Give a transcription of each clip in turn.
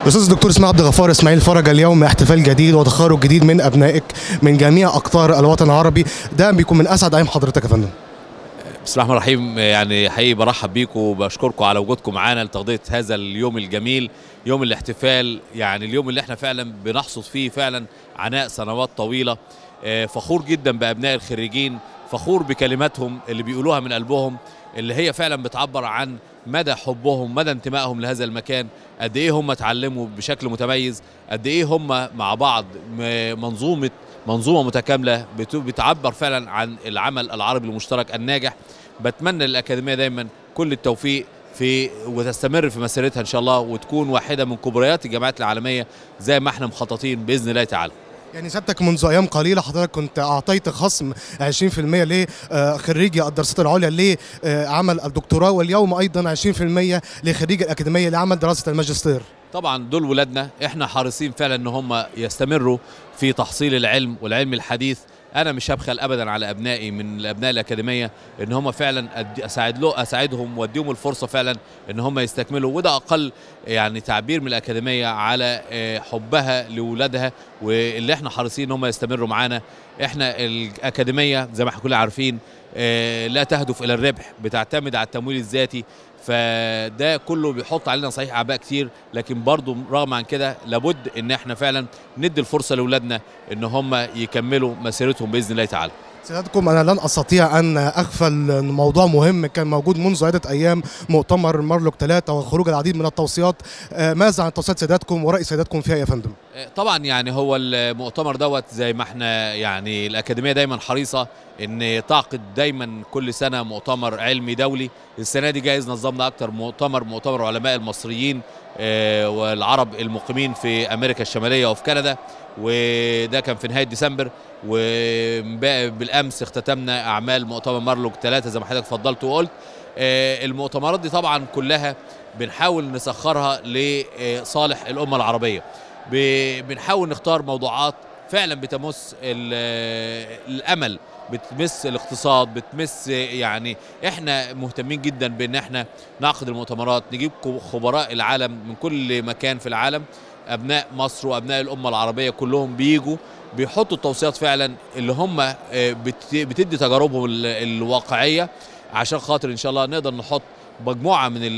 الاستاذ الدكتور اسماعيل عبد الغفار اسماعيل فرج اليوم احتفال جديد وتخرج جديد من ابنائك من جميع اقطار الوطن العربي ده بيكون من اسعد ايام حضرتك يا فندم بسم الله الرحمن الرحيم يعني حقيقي برحب بيكم وبشكركم على وجودكم معانا لتغطيه هذا اليوم الجميل يوم الاحتفال يعني اليوم اللي احنا فعلا بنحصد فيه فعلا عناء سنوات طويله آه، فخور جدا بابناء الخريجين فخور بكلماتهم اللي بيقولوها من قلبهم اللي هي فعلا بتعبر عن مدى حبهم مدى انتمائهم لهذا المكان قد ايه هم اتعلموا بشكل متميز قد ايه هم مع بعض م- منظومه منظومه متكامله بت- بتعبر فعلا عن العمل العربي المشترك الناجح بتمنى للاكاديميه دايما كل التوفيق في وتستمر في مسيرتها ان شاء الله وتكون واحده من كبريات الجامعات العالميه زي ما احنا مخططين باذن الله تعالى يعني سيادتك منذ ايام قليله حضرتك كنت اعطيت خصم 20% لخريجي الدراسات العليا لعمل الدكتوراه واليوم ايضا 20% لخريج الاكاديميه لعمل دراسه الماجستير طبعا دول ولادنا احنا حريصين فعلا ان هم يستمروا في تحصيل العلم والعلم الحديث انا مش هبخل ابدا على ابنائي من ابناء الاكاديميه ان هم فعلا أدي- اساعد له اساعدهم واديهم الفرصه فعلا ان هم يستكملوا وده اقل يعني تعبير من الاكاديميه على آه، حبها لاولادها واللي احنا حريصين ان هم يستمروا معانا احنا الاكاديميه زي ما احنا كلنا عارفين آه، لا تهدف الى الربح بتعتمد على التمويل الذاتي فده كله بيحط علينا صحيح اعباء كتير لكن برضو رغم عن كده لابد ان احنا فعلا ندي الفرصه لاولادنا ان هم يكملوا مسيرتهم باذن الله تعالى سيادتكم انا لن استطيع ان اغفل موضوع مهم كان موجود منذ عده ايام مؤتمر مارلوك ثلاثه وخروج العديد من التوصيات آه، ماذا عن توصيات سيادتكم وراي سيادتكم فيها يا فندم طبعا يعني هو المؤتمر دوت زي ما احنا يعني الاكاديميه دايما حريصه ان تعقد دايما كل سنه مؤتمر علمي دولي السنه دي جايز نظمنا اكتر مؤتمر مؤتمر علماء المصريين آه، والعرب المقيمين في امريكا الشماليه وفي كندا وده كان في نهايه ديسمبر وبالامس اختتمنا اعمال مؤتمر مارلوك ثلاثه زي ما حضرتك فضلت وقلت آه، المؤتمرات دي طبعا كلها بنحاول نسخرها لصالح الامه العربيه ب- بنحاول نختار موضوعات فعلا بتمس ال- الامل بتمس الاقتصاد بتمس يعني احنا مهتمين جدا بان احنا نعقد المؤتمرات نجيب كو- خبراء العالم من كل مكان في العالم ابناء مصر وابناء الامه العربيه كلهم بيجوا بيحطوا التوصيات فعلا اللي هم آه، بت- بتدي تجاربهم ال- الواقعيه عشان خاطر ان شاء الله نقدر نحط مجموعه من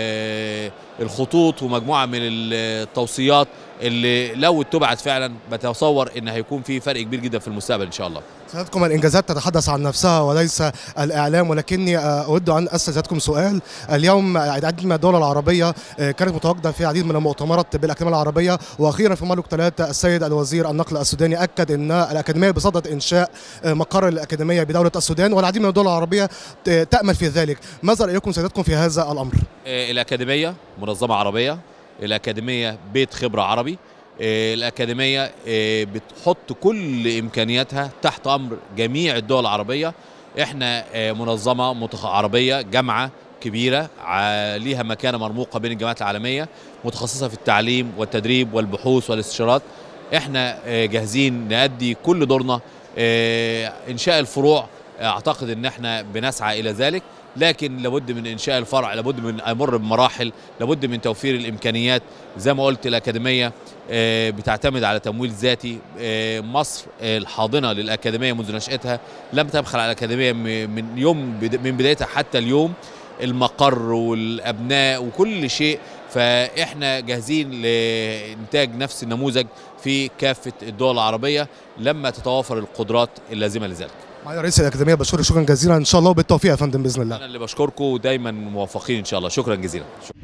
ال- الخطوط ومجموعه من التوصيات اللي لو اتبعت فعلا بتصور ان هيكون في فرق كبير جدا في المستقبل ان شاء الله سيادتكم الانجازات تتحدث عن نفسها وليس الاعلام ولكني آه، اود ان اسال سيادتكم سؤال اليوم عديد من الدول العربيه آه، كانت متواجده في عديد من المؤتمرات بالاكاديميه العربيه واخيرا في مالوك ثلاثه السيد الوزير النقل السوداني اكد ان الاكاديميه بصدد انشاء آه، مقر الاكاديميه بدوله السودان والعديد من الدول العربيه ت- تامل في ذلك ماذا رايكم سيادتكم في هذا الامر آه، الأكاديمية منظمة عربية الأكاديمية بيت خبرة عربي آه، الأكاديمية آه، بتحط كل إمكانياتها تحت أمر جميع الدول العربية إحنا آه، منظمة متخ... عربية جامعة كبيرة ع- ليها مكانة مرموقة بين الجامعات العالمية متخصصة في التعليم والتدريب والبحوث والاستشارات احنا آه، جاهزين نأدي كل دورنا آه، إنشاء الفروع أعتقد إن احنا بنسعى إلى ذلك لكن لابد من انشاء الفرع لابد من امر بمراحل لابد من توفير الامكانيات زي ما قلت الاكاديميه آه، بتعتمد على تمويل ذاتي آه، مصر آه، الحاضنه للاكاديميه منذ نشاتها لم تبخل على الاكاديميه م- من يوم بد- من بدايتها حتى اليوم المقر والابناء وكل شيء فاحنا جاهزين لانتاج نفس النموذج في كافه الدول العربيه لما تتوافر القدرات اللازمه لذلك معالي رئيس الاكاديميه بشكرك شكرا جزيلا ان شاء الله وبالتوفيق يا فندم باذن الله انا اللي بشكركم ودايما موفقين ان شاء الله شكرا جزيلا